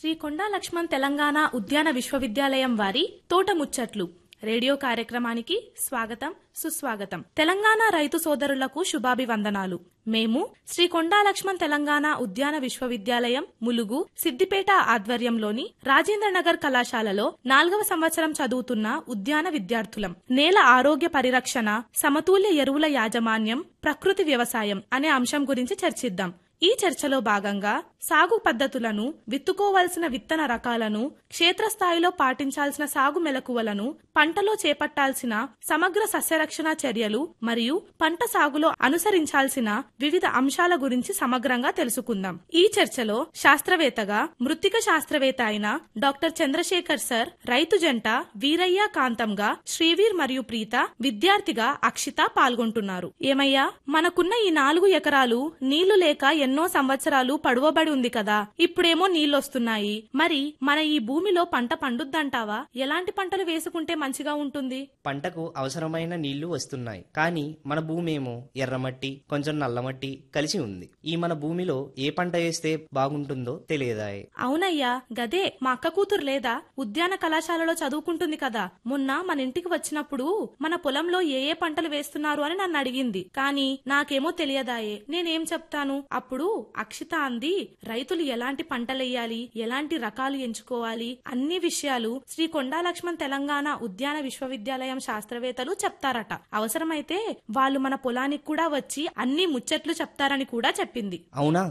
శ్రీ కొండా లక్ష్మణ్ తెలంగాణ ఉద్యాన విశ్వవిద్యాలయం వారి తోట ముచ్చట్లు రేడియో కార్యక్రమానికి స్వాగతం సుస్వాగతం తెలంగాణ రైతు సోదరులకు శుభాభివందనాలు మేము శ్రీ కొండా లక్ష్మణ్ తెలంగాణ ఉద్యాన విశ్వవిద్యాలయం ములుగు సిద్దిపేట ఆధ్వర్యంలోని రాజేంద్రనగర్ కళాశాలలో నాలుగవ సంవత్సరం చదువుతున్న ఉద్యాన విద్యార్థులం నేల ఆరోగ్య పరిరక్షణ సమతుల్య ఎరువుల యాజమాన్యం ప్రకృతి వ్యవసాయం అనే అంశం గురించి చర్చిద్దాం ఈ చర్చలో భాగంగా సాగు పద్ధతులను విత్తుకోవలసిన విత్తన రకాలను క్షేత్రస్థాయిలో పాటించాల్సిన సాగు మెలకువలను పంటలో చేపట్టాల్సిన సమగ్ర సస్యరక్షణ చర్యలు మరియు పంట సాగులో అనుసరించాల్సిన వివిధ అంశాల గురించి సమగ్రంగా తెలుసుకుందాం ఈ చర్చలో శాస్త్రవేత్తగా మృత్తిక శాస్త్రవేత్త అయిన డాక్టర్ చంద్రశేఖర్ సర్ రైతు జంట వీరయ్య కాంతంగా శ్రీవీర్ మరియు ప్రీత విద్యార్థిగా అక్షిత పాల్గొంటున్నారు ఏమయ్యా మనకున్న ఈ నాలుగు ఎకరాలు నీళ్లు లేక ఎన్నో సంవత్సరాలు పడువబడి ఉంది కదా ఇప్పుడేమో నీళ్లొస్తున్నాయి మరి మన ఈ భూమిలో పంట పండుద్దంటావా ఎలాంటి పంటలు వేసుకుంటే మంచిగా ఉంటుంది పంటకు అవసరమైన నీళ్లు వస్తున్నాయి కానీ మన భూమేమో ఎర్రమట్టి కొంచెం నల్లమట్టి కలిసి ఉంది ఈ మన భూమిలో ఏ పంట వేస్తే బాగుంటుందో తెలియదాయే అవునయ్యా గదే మా అక్క కూతురు లేదా ఉద్యాన కళాశాలలో చదువుకుంటుంది కదా మొన్న మన ఇంటికి వచ్చినప్పుడు మన పొలంలో ఏ ఏ పంటలు వేస్తున్నారు అని నన్ను అడిగింది కానీ నాకేమో తెలియదాయే నేనేం చెప్తాను అప్పుడు అక్షిత అంది రైతులు ఎలాంటి పంటలెయ్యాలి ఎలాంటి రకాలు ఎంచుకోవాలి అన్ని విషయాలు శ్రీ కొండా లక్ష్మణ్ తెలంగాణ ఉద్యాన విశ్వవిద్యాలయం శాస్త్రవేత్తలు చెప్తారట అవసరమైతే వాళ్ళు మన పొలానికి కూడా వచ్చి అన్ని ముచ్చట్లు చెప్తారని కూడా చెప్పింది అవునా